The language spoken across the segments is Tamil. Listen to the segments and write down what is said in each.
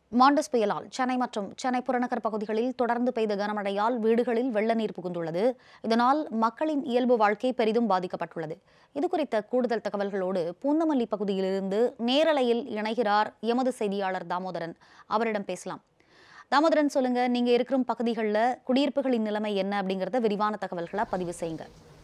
மாண்டஸ் புயலால் சென்னை மற்றும் சென்னை புறநகர் பகுதிகளில் தொடர்ந்து பெய்த கனமழையால் வீடுகளில் வெள்ள நீர் புகுந்துள்ளது இதனால் மக்களின் இயல்பு வாழ்க்கை பெரிதும் பாதிக்கப்பட்டுள்ளது இதுகுறித்த கூடுதல் தகவல்களோடு பூந்தமல்லி பகுதியிலிருந்து நேரலையில் இணைகிறார் எமது செய்தியாளர் தாமோதரன் அவரிடம் பேசலாம் தாமோதரன் சொல்லுங்க நீங்க இருக்கிற பகுதிகளில் குடியிருப்புகளின் நிலைமை என்ன அப்படிங்கறத விரிவான தகவல்களா பதிவு செய்யுங்க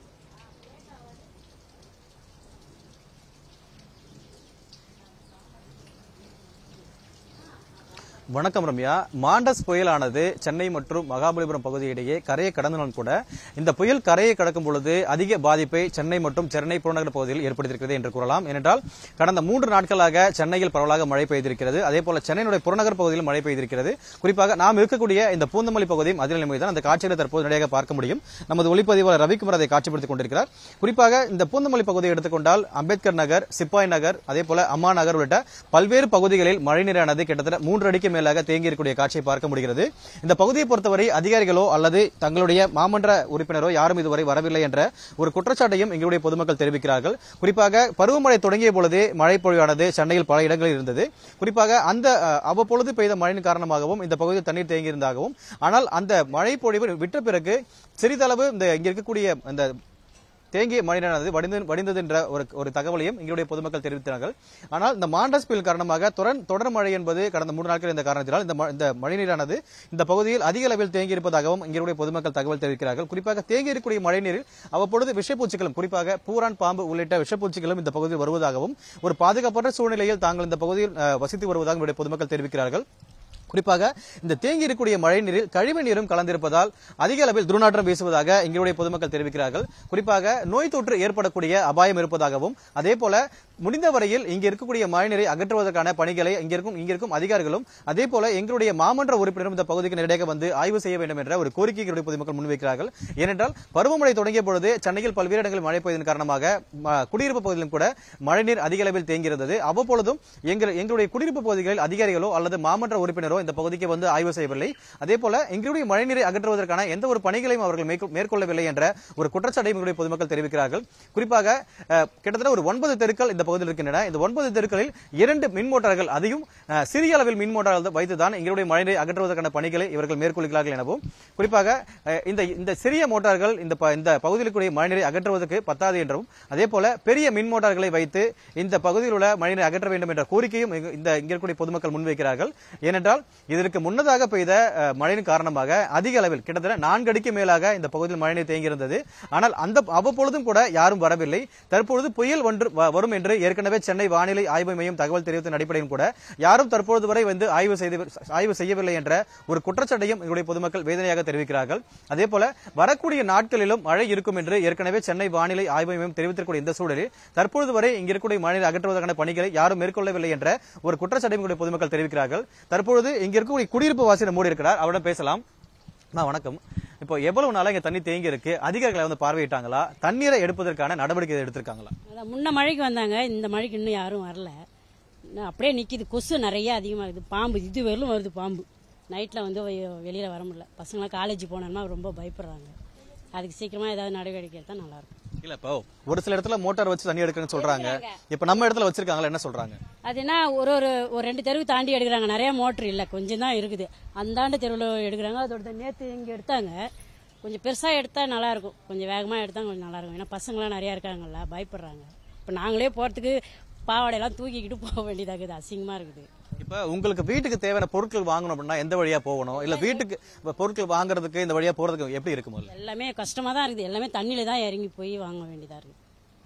வணக்கம் ரம்யா மாண்டஸ் புயலானது சென்னை மற்றும் மகாபலிபுரம் பகுதியிடையே கரையை கடந்தனும் கூட இந்த புயல் கரையை கடக்கும் பொழுது அதிக பாதிப்பை சென்னை மற்றும் சென்னை புறநகர் பகுதியில் ஏற்படுத்தியிருக்கிறது என்று கூறலாம் ஏனென்றால் கடந்த மூன்று நாட்களாக சென்னையில் பரவலாக மழை பெய்திருக்கிறது அதே போல சென்னையினுடைய புறநகர் பகுதியில் மழை பெய்திருக்கிறது குறிப்பாக நாம் இருக்கக்கூடிய இந்த பூந்தமல்லி பகுதியும் அதில் நிலைமை தான் அந்த காட்சிகளை தற்போது நேரடியாக பார்க்க முடியும் நமது ஒளிப்பதிவாளர் ரவிக்குமார் அதை காட்சிப்படுத்திக் கொண்டிருக்கிறார் குறிப்பாக இந்த பூந்தமல்லி பகுதியை எடுத்துக்கொண்டால் அம்பேத்கர் நகர் சிப்பாய் நகர் அதே போல அம்மா நகர் உள்ளிட்ட பல்வேறு பகுதிகளில் மழைநீரானது கிட்டத்தட்ட மூன்று அடிக்கு மேலாக தேங்கி இருக்கக்கூடிய காட்சியை பார்க்க முடிகிறது இந்த பகுதியை பொறுத்தவரை அதிகாரிகளோ அல்லது தங்களுடைய மாமன்ற உறுப்பினரோ யாரும் இதுவரை வரவில்லை என்ற ஒரு குற்றச்சாட்டையும் எங்களுடைய பொதுமக்கள் தெரிவிக்கிறார்கள் குறிப்பாக பருவமழை தொடங்கிய பொழுதே மழை பொழிவானது சென்னையில் பல இடங்களில் இருந்தது குறிப்பாக அந்த அஹ், அவ்வப்பொழுது பெய்த மழையின் காரணமாகவும் இந்த பகுதியில் தண்ணீர் தேங்கியிருந்தாகவும் ஆனால் அந்த மழை பொழிவு விட்ட பிறகு சிறிதளவு இந்த இங்க இருக்கக்கூடிய அந்த தேங்கிய மழையானது வடிந்து வடிந்தது என்ற ஒரு ஒரு தகவலையும் எங்களுடைய பொதுமக்கள் தெரிவித்தார்கள் ஆனால் இந்த மாண்டஸ் புயல் காரணமாக தொடர் தொடர் மழை என்பது கடந்த மூன்று நாட்கள் இந்த காரணத்தினால் இந்த ம- இந்த மழைநீரானது இந்த பகுதியில் அதிக அளவில் தேங்கி இருப்பதாகவும் எங்களுடைய பொதுமக்கள் தகவல் தெரிவிக்கிறார்கள் குறிப்பாக தேங்கி இருக்கக்கூடிய மழைநீரில் அவ்வப்பொழுது விஷப்பூச்சிகளும் குறிப்பாக பூரான் பாம்பு உள்ளிட்ட விஷப்பூச்சிகளும் இந்த பகுதியில் வருவதாகவும் ஒரு பாதுகாப்பற்ற சூழ்நிலையில் தாங்கள் இந்த பகுதியில் அஹ், வசித்து வருவதாக எங்களுடைய பொதுமக்கள் தெரிவிக்கிறார்கள் குறிப்பாக இந்த தேங்கி இருக்கக்கூடிய மழை நீரில் கழிவு நீரும் கலந்திருப்பதால் அதிக அளவில் துர்நாற்றம் வீசுவதாக எங்களுடைய பொதுமக்கள் தெரிவிக்கிறார்கள் குறிப்பாக நோய் தொற்று ஏற்படக்கூடிய அபாயம் இருப்பதாகவும் அதே போல முடிந்த வரையில் இங்க இருக்கக்கூடிய மழைநீரை அகற்றுவதற்கான பணிகளை இங்க இருக்கும் இங்க இருக்கும் அதிகாரிகளும் அதே போல எங்களுடைய மாமன்ற உறுப்பினரும் இந்த பகுதிக்கு நேரடியாக வந்து ஆய்வு செய்ய வேண்டும் என்ற ஒரு கோரிக்கை எங்களுடைய பொதுமக்கள் முன்வைக்கிறார்கள் ஏனென்றால் பருவமழை தொடங்கிய பொழுது சென்னையில் பல்வேறு இடங்களில் மழை பெய்ததன் காரணமாக ம- குடியிருப்பு பகுதியிலும் கூட மழைநீர் அதிக அளவில் தேங்கியிருந்தது அவ்வப்பொழுதும் எங்கள் எங்களுடைய குடியிருப்பு பகுதிகளில் அதிகாரிகளோ அல்லது மாமன்ற உறுப்பினரோ இந்த பகுதிக்கு வந்து ஆய்வு செய்யவில்லை அதே போல எங்களுடைய மழைநீரை அகற்றுவதற்கான எந்த ஒரு பணிகளையும் அவர்கள் மேற்கொ- மேற்கொள்ளவில்லை என்ற ஒரு குற்றச்சாட்டையும் எங்களுடைய பொதுமக்கள் தெரிவிக்கிறார்கள் குறிப்பாக அஹ், கிட்டத்தட்ட ஒரு ஒன்பது தெருக்கள் இந்த பகுதியில் இருக்கின்றன இந்த ஒன்பது தெருக்களில் இரண்டு மின் மோட்டார்கள் அதையும் அஹ், சிறிய அளவில் மின் மோட்டார்கள் வைத்துதான் எங்களுடைய மழைநீரை அகற்றுவதற்கான பணிகளை இவர்கள் மேற்கொள்கிறார்கள் எனவும் குறிப்பாக அஹ், இந்த இந்த சிறிய மோட்டார்கள் இந்த ப- இந்த பகுதியில் இருக்கக்கூடிய மழைநீரை அகற்றுவதற்கு பத்தாது என்றும் அதே போல பெரிய மின் மோட்டார்களை வைத்து இந்த பகுதியில் உள்ள மழைநீரை அகற்ற வேண்டும் என்ற கோரிக்கையும் இங்கு- இந்த இங்க இருக்கக்கூடிய பொதுமக்கள் முன்வைக்கிறார்கள் ஏனென்றால் இதற்கு முன்னதாக பெய்த அஹ், மழையின் காரணமாக அதிக அளவில் கிட்டத்தட்ட நான்கு அடிக்கு மேலாக இந்த பகுதியில் மழைநீர் தேங்கியிருந்தது ஆனால் அந்த அவ்வப்பொழுதும் கூட யாரும் வரவில்லை தற்பொழுது புயல் ஒன்று வ- வரும் என்று ஏற்கனவே சென்னை வானிலை ஆய்வு மையம் தகவல் தெரிவித்த அடிப்படையில் கூட யாரும் தற்பொழுது வரை வந்து ஆய்வு செய்து ஆய்வு செய்யவில்லை என்ற ஒரு குற்றச்சாட்டையும் எங்களுடைய பொதுமக்கள் வேதனையாக தெரிவிக்கிறார்கள் அதே போல வரக்கூடிய நாட்களிலும் மழை இருக்கும் என்று ஏற்கனவே சென்னை வானிலை ஆய்வு மையம் தெரிவித்திருக்கூடிய இந்த சூழலில் தற்பொழுது வரை இங்க இருக்கக்கூடிய மழைநீர் அகற்றுவதற்கான பணிகளை யாரும் மேற்கொள்ளவில்லை என்ற ஒரு குற்றச்சாட்டையும் எங்களுடைய பொதுமக்கள் தெரிவிக்கிறார்கள் தற்பொழுது இங்க இருக்கக்கூடிய குடியிருப்பு வாசியினர் மூடி இருக்கிறார் அவரிடம் பேசலாம் அண்ணா, வணக்கம் இப்போ எவ்வளவு நாளா இங்க தண்ணி தேங்கி இருக்கு அதிகாரிகளை வந்து பார்வையிட்டாங்களா தண்ணீரை எடுப்பதற்கான நடவடிக்கை எடுத்திருக்காங்களா அதான் முன்ன மழைக்கு வந்தாங்க இந்த மழைக்கு இன்னும் யாரும் வரல இன்னும் அப்படியே நிக்குது கொசு நிறைய அதிகமாக இருக்குது பாம்பு இது வரலும் வருது பாம்பு நைட்டில் வந்து வெ- வெளியில வர முடியல பசங்களாம் காலேஜ் போனோம்னா ரொம்ப பயப்படுறாங்க அதுக்கு சீக்கிரமா ஏதாவது நடவடிக்கை எடுத்தால் நல்லா இருக்கும் இல்ல இப்போ ஒரு சில இடத்துல மோட்டார் வச்சு தண்ணி எடுக்கணும்னு சொல்றாங்க இப்ப நம்ம இடத்துல வச்சிருக்காங்களா என்ன சொல்றாங்க அது என்ன ஒரு ஒரு ஒரு ரெண்டு தெருவு தாண்டி எடுக்கிறாங்க நிறைய மோட்ரு இல்லை கொஞ்சம் தான் இருக்குது அந்தாண்டு தெருவில் எடுக்கிறாங்க அதோட நேற்று இங்கே எடுத்தாங்க கொஞ்சம் பெருசாக எடுத்தால் நல்லா இருக்கும் கொஞ்சம் வேகமாக எடுத்தால் கொஞ்சம் நல்லா இருக்கும் ஏன்னா பசங்களாம் நிறையா இருக்காங்கல்ல பயப்படுறாங்க இப்போ நாங்களே போகிறதுக்கு பாவாடையெல்லாம் தூக்கிக்கிட்டு போக வேண்டியதாக இருக்குது அசிங்கமாக இருக்குது இப்ப உங்களுக்கு வீட்டுக்கு தேவையான பொருட்கள் வாங்கணும் அப்படின்னா எந்த வழியா போகணும் இல்ல வீட்டுக்கு இப்ப பொருட்கள் வாங்குறதுக்கு இந்த வழியா போறதுக்கு எப்படி இருக்கும் முதல்ல எல்லாமே கஷ்டமாக தான் இருக்குது எல்லாமே தண்ணியில் தான் இறங்கி போய் வாங்க வேண்டியதாக இருக்குது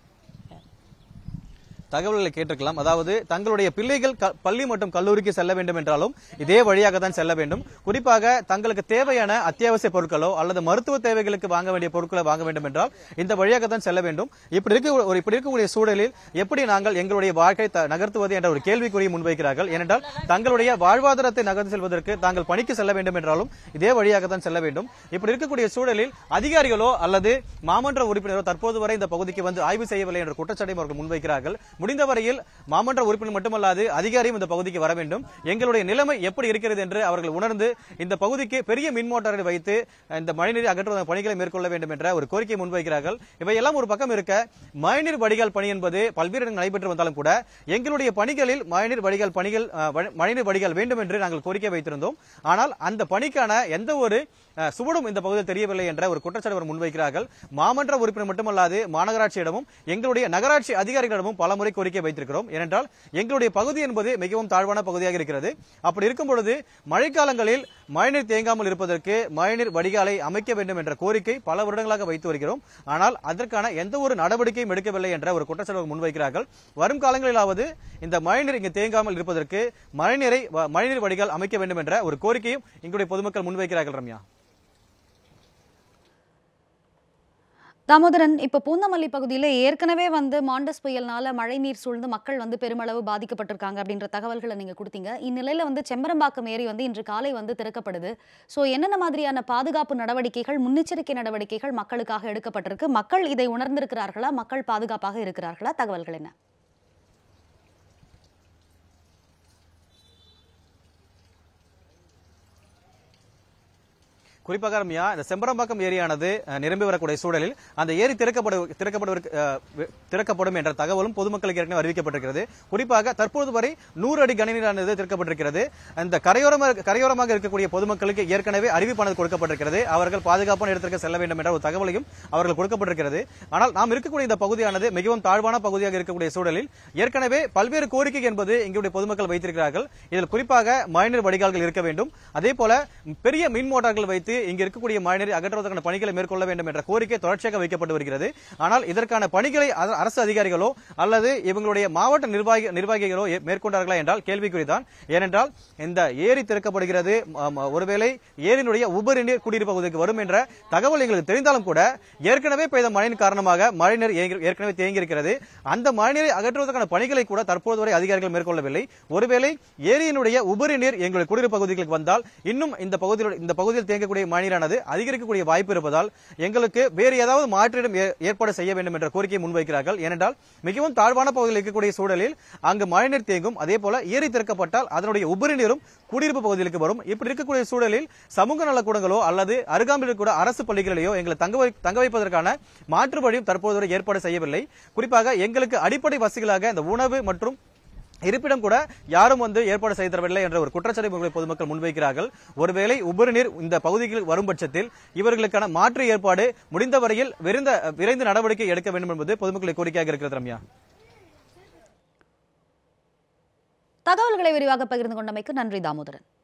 தகவல்களை கேட்டிருக்கலாம் அதாவது தங்களுடைய பிள்ளைகள் க- பள்ளி மற்றும் கல்லூரிக்கு செல்ல வேண்டும் என்றாலும் இதே வழியாக தான் செல்ல வேண்டும் குறிப்பாக தங்களுக்கு தேவையான அத்தியாவசிய பொருட்களோ அல்லது மருத்துவ தேவைகளுக்கு வாங்க வேண்டிய பொருட்களை வாங்க வேண்டும் என்றால் இந்த வழியாக தான் செல்ல வேண்டும் இப்படி இருக்க ஒரு இப்படி இருக்கக்கூடிய சூழலில் எப்படி நாங்கள் எங்களுடைய வாழ்க்கை த- நகர்த்துவது என்ற ஒரு கேள்விக்குறியை முன்வைக்கிறார்கள் ஏனென்றால் தங்களுடைய வாழ்வாதாரத்தை நகர்ந்து செல்வதற்கு தாங்கள் பணிக்கு செல்ல வேண்டும் என்றாலும் இதே வழியாக தான் செல்ல வேண்டும் இப்படி இருக்கக்கூடிய சூழலில் அதிகாரிகளோ அல்லது மாமன்ற உறுப்பினரோ தற்போது வரை இந்த பகுதிக்கு வந்து ஆய்வு செய்யவில்லை என்ற குற்றச்சாட்டையும் அவர்கள் முன்வைக்கிறார்கள் முடிந்த வரையில் மாமன்ற உறுப்பினர் மட்டுமல்லாது அதிகாரியும் இந்த பகுதிக்கு வர வேண்டும் எங்களுடைய நிலைமை எப்படி இருக்கிறது என்று அவர்கள் உணர்ந்து இந்த பகுதிக்கு பெரிய மின் மோட்டாரை வைத்து இந்த மழைநீர் அகற்றுவதற்கான பணிகளை மேற்கொள்ள வேண்டும் என்ற ஒரு கோரிக்கையை முன்வைக்கிறார்கள் இவையெல்லாம் ஒரு பக்கம் இருக்க மழைநீர் வடிகால் பணி என்பது பல்வேறு இடங்களில் நடைபெற்று வந்தாலும் கூட எங்களுடைய பணிகளில் மழைநீர் வடிகால் பணிகள் அஹ், வ- மழைநீர் வடிகால் வேண்டும் என்று நாங்கள் கோரிக்கை வைத்திருந்தோம் ஆனால் அந்த பணிக்கான எந்த ஒரு அஹ், சுவடும் இந்த பகுதியில் தெரியவில்லை என்ற ஒரு குற்றச்சாட்டு அவர் முன்வைக்கிறார்கள் மாமன்ற உறுப்பினர் மட்டுமல்லாது மாநகராட்சியிடமும் எங்களுடைய நகராட்சி அதிகாரிகளிடமும் பலமுறை கோரிக்கை வைத்திருக்கிறோம் ஏனென்றால் எங்களுடைய பகுதி என்பது மிகவும் தாழ்வான பகுதியாக இருக்கிறது அப்படி இருக்கும் பொழுது மழைக்காலங்களில் மழைநீர் தேங்காமல் இருப்பதற்கு மழைநீர் வடிகாலை அமைக்க வேண்டும் என்ற கோரிக்கை பல வருடங்களாக வைத்து வருகிறோம் ஆனால் அதற்கான எந்த ஒரு நடவடிக்கையும் எடுக்கவில்லை என்ற ஒரு குற்றச்சாட்டு அவர் முன்வைக்கிறார்கள் வரும் காலங்களிலாவது இந்த மழைநீர் இங்கு தேங்காமல் இருப்பதற்கு மழைநீரை வ- மழைநீர் வடிகால் அமைக்க வேண்டும் என்ற ஒரு கோரிக்கையும் எங்களுடைய பொதுமக்கள் முன்வைக்கிறார்கள் ரம்யா தாமோதரன் இப்ப பூந்தமல்லி பகுதியில ஏற்கனவே வந்து மாண்டஸ் புயல்னால மழை நீர் சூழ்ந்து மக்கள் வந்து பெருமளவு பாதிக்கப்பட்டிருக்காங்க அப்படின்ற தகவல்களை நீங்க கொடுத்தீங்க இந்நிலையில வந்து செம்பரம்பாக்கம் ஏரி வந்து இன்று காலை வந்து திறக்கப்படுது சோ என்னென்ன மாதிரியான பாதுகாப்பு நடவடிக்கைகள் முன்னெச்சரிக்கை நடவடிக்கைகள் மக்களுக்காக எடுக்கப்பட்டிருக்கு மக்கள் இதை உணர்ந்திருக்கிறார்களா மக்கள் பாதுகாப்பாக இருக்கிறார்களா தகவல்கள் என்ன குறிப்பாக ரம்யா இந்த செம்பரம்பாக்கம் ஏரியானது அஹ், நிரம்பி வரக்கூடிய சூழலில் அந்த ஏரி திறக்கப்பட திறக்கப்படுவதற்கு அஹ், வி- திறக்கப்படும் என்ற தகவலும் பொதுமக்களுக்கு ஏற்கனவே அறிவிக்கப்பட்டிருக்கிறது குறிப்பாக தற்போது வரை நூறு அடி கனநீரானது திறக்கப்பட்டிருக்கிறது அந்த கரையோரமாக கரையோரமாக இருக்கக்கூடிய பொதுமக்களுக்கு ஏற்கனவே அறிவிப்பானது கொடுக்கப்பட்டிருக்கிறது அவர்கள் பாதுகாப்பான இடத்திற்கு செல்ல வேண்டும் என்ற ஒரு தகவலையும் அவர்கள் கொடுக்கப்பட்டிருக்கிறது ஆனால் நாம் இருக்கக்கூடிய இந்த பகுதியானது மிகவும் தாழ்வான பகுதியாக இருக்கக்கூடிய சூழலில் ஏற்கனவே பல்வேறு கோரிக்கை என்பது இங்குடைய பொதுமக்கள் வைத்திருக்கிறார்கள் இதில் குறிப்பாக மழைநீர் வடிகால்கள் இருக்க வேண்டும் அதே போல பெரிய மின் மோட்டார்கள் வைத்து இங்கு இருக்கக்கூடிய மழைநீரை அகற்றுவதற்கான பணிகளை மேற்கொள்ள வேண்டும் என்ற கோரிக்கை தொடர்ச்சியாக வைக்கப்பட்டு வருகிறது ஆனால் இதற்கான பணிகளை அர- அரசு அதிகாரிகளோ அல்லது இவங்களுடைய மாவட்ட நிர்வாகி நிர்வாகிகளோ ஏ- மேற்கொண்டார்களா என்றால் கேள்விக்குறிதான் ஏனென்றால் இந்த ஏரி திறக்கப்படுகிறது ம- ம- ஒருவேளை ஏரியினுடைய உபரி நீர் குடியிருப்பு பகுதிக்கு வரும் என்ற தகவல் எங்களுக்கு தெரிந்தாலும் கூட ஏற்கனவே பெய்த மழையின் காரணமாக மழைநீர் ஏங்கி- ஏற்கனவே தேங்கியிருக்கிறது அந்த மழைநீரை அகற்றுவதற்கான பணிகளை கூட தற்போது வரை அதிகாரிகள் மேற்கொள்ளவில்லை ஒருவேளை ஏரியினுடைய உபரி நீர் எங்களுடைய குடியிருப்பு பகுதிகளுக்கு வந்தால் இன்னும் இந்த பகுதியில் இந்த பகுதியில் தேங்கக்கூடிய மழைநீரானது அதிகரிக்கக்கூடிய வாய்ப்பு இருப்பதால் எங்களுக்கு வேறு ஏதாவது மாற்றிடம் ஏ- ஏற்பாடு செய்ய வேண்டும் என்ற கோரிக்கையை முன்வைக்கிறார்கள் ஏனென்றால் மிகவும் தாழ்வான பகுதியில் இருக்கக்கூடிய சூழலில் அங்கு மழைநீர் தேங்கும் அதே போல ஏரி திறக்கப்பட்டால் அதனுடைய உபரி நீரும் குடியிருப்பு பகுதிகளுக்கு வரும் இப்படி இருக்கக்கூடிய சூழலில் சமூக நலக்கூடங்களோ அல்லது அருகாமையில் கூட அரசு பள்ளிகளிலேயோ எங்களை தங்க வை- தங்க வைப்பதற்கான மாற்று வழியும் தற்போது வரை ஏற்பாடு செய்யவில்லை குறிப்பாக எங்களுக்கு அடிப்படை வசதிகளாக இந்த உணவு மற்றும் இருப்பிடம் கூட யாரும் வந்து ஏற்பாடு செய்து தரவில்லை என்ற ஒரு குற்றச்சாட்டை உங்களை பொதுமக்கள் முன்வைக்கிறார்கள் ஒருவேளை உபரி நீர் இந்த பகுதிக்கு வரும் பட்சத்தில் இவர்களுக்கான மாற்று ஏற்பாடு முடிந்த வரையில் விரைந்த விரைந்து நடவடிக்கை எடுக்க வேண்டும் என்பது பொதுமக்களின் கோரிக்கையாக இருக்கிறது ரம்யா தகவல்களை விரிவாக பகிர்ந்து கொண்டமைக்கு நன்றி தாமோதரன்